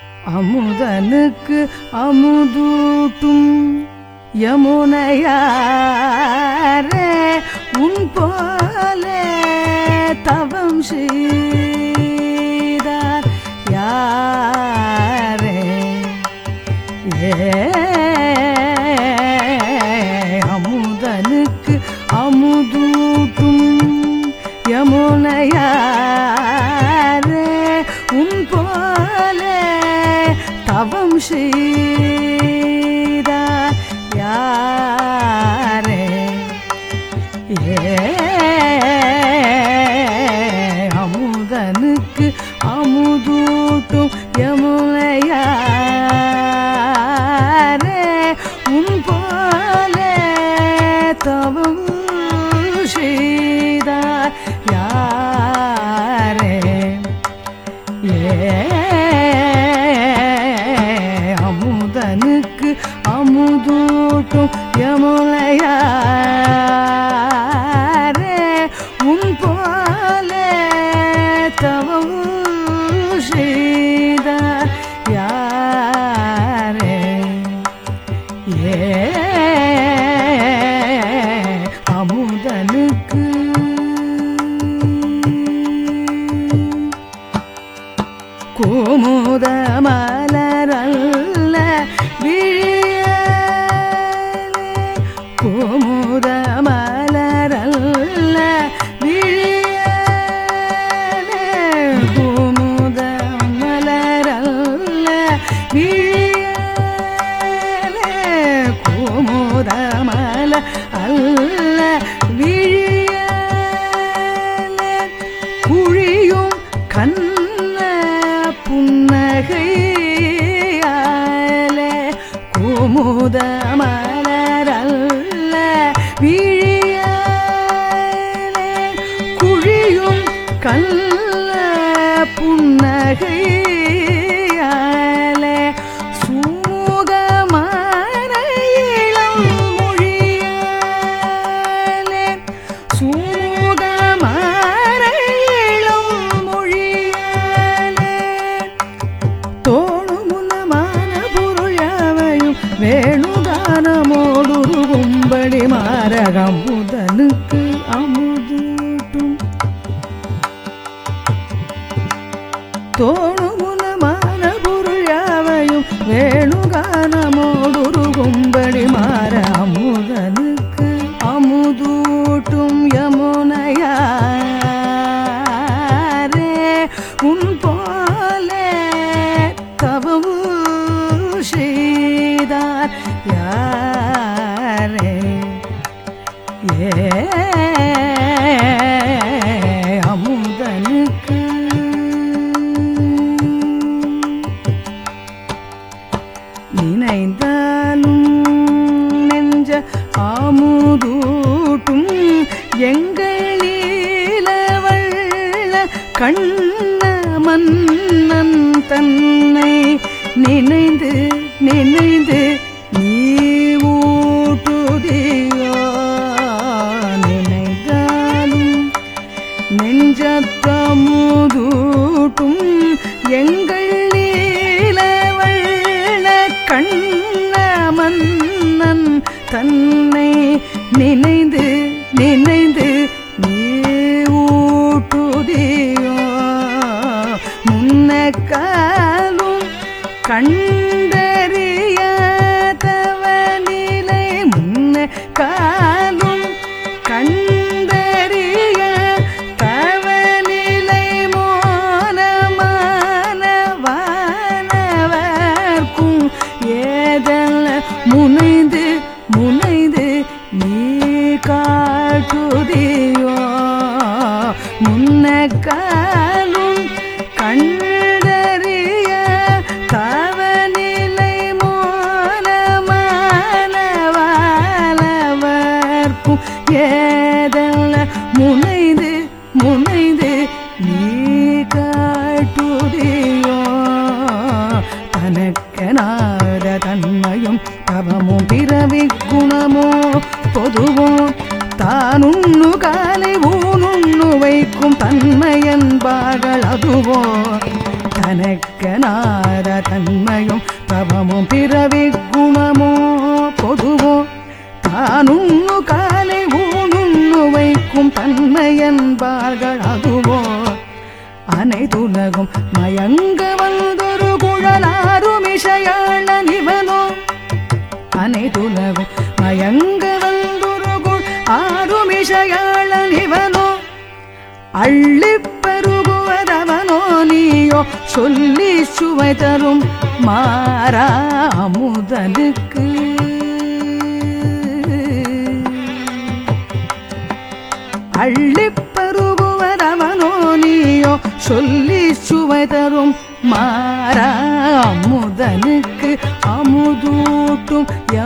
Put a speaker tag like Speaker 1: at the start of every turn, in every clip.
Speaker 1: அமுதனுக்கு அமுதூட்டும் யமுனையாரே உன் போலே தவம் செய்தார் யாரே ஏ அமுதனுக்கு அமுதூட்டும் யமுனையாரே உன் போலே தவம் செய்தார் யாரே ஏ அமுதனுக்கு அமுதூட்டும் யமுனையாரே உன் போலே தவம் செய்தார் யாரே ஏ அமுதனுக்கு அமுதூட்டும் யமுனையாரே உன் போலே தவம் செய்தார் யாரே ஏ அமுதனுக்கு குமுத மலரல்ல விழியலே குமுத மலரல்ல விழியலே குமுத மலரல்ல விழியலே குமுத மல அல்ல விழியலே குழியும் கண்ண புன்னகையாலே குமுத மலரல்ல விழியாலே குழியும் கல்ல புன்னகையாலே சுமுகமான இளம் மொழியாலே சுமுகமான இளம் மொழியாலே தோணுமுன்னமான பொருளாவையும் வேணுகானமோடுருகும்படி மாரகம் முதனுக்கு அமுதூட்டும் தோணுமுனமான பொருளாவையும் வேணுகானமோடுருகும்படி மாற அமுதனுக்கு அமுதூட்டும் யமுனையாரே உன் போலே தவமு செய்தார் யாரே ஏ அமுதனுக்கு நினைந்தாலும் நெஞ்ச ஆமுதூட்டும் எங்கள் நீலவள்ள கண்ண மன்னன் தன்னை நினைந்து நினைந்து நீ ஊட்டுதியோ நினைந்தாலும் நெஞ்சத்தமுதூட்டும் எங்கள் நீலவள்ள கண்ண மன்னன் தன்னை நினைந்து நினைந்து நீ ஊட்டுதியோ முன்னக்காலும் கண்டறிய தவநிலை முன்ன காலும் கண்டறிய தவநிலை மோனமானவானவர்க்கும் ஏதல்ல முனைந்து முனைந்து நீ காட்டுதியோ முன்னக்காலும் கண்டறிய தவநிலை மோனமானவானவர்க்கும் ஏதல்ல முனைந்து முனைந்து நீ காட்டுதியோ தனக்கனாத தன்மையும் தவமும் பிறவி குணமோ பொதுவோ தானுண்ணு காலை ஊனுண்ணு வைக்கும் தன்மையன்பார்கள் அதுவோ தனக்கனாத தன்மையும் தவமும் பிறவி குணமோ பொதுவோ தானுண்ணு காலை ஊனுண்ணு வைக்கும் தன்மை என்பார்கள் அதுவோ அனைத்துலகும் மயங்க வந்தொரு குழலாருமிஷையாள நிவனோ அனைத்துலகும் மயங்க வந்தொரு குள் ஆருமிஷையாள நிவனோ அள்ளிப் பெருகுவதவனோ நீயோ சொல்லி சுவை தரும் மாறா அமுதனுக்கு அள்ளிப் பருகுவதவனோ நீயோ சொல்லி சுவை தரும் மாறா அமுதனுக்கு அமுதூட்டும்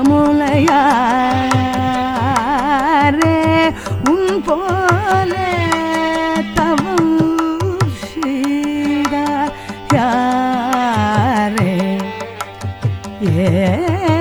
Speaker 1: யமுலையாரே உன் போலே தவம் செய்தார் யாரே ஏ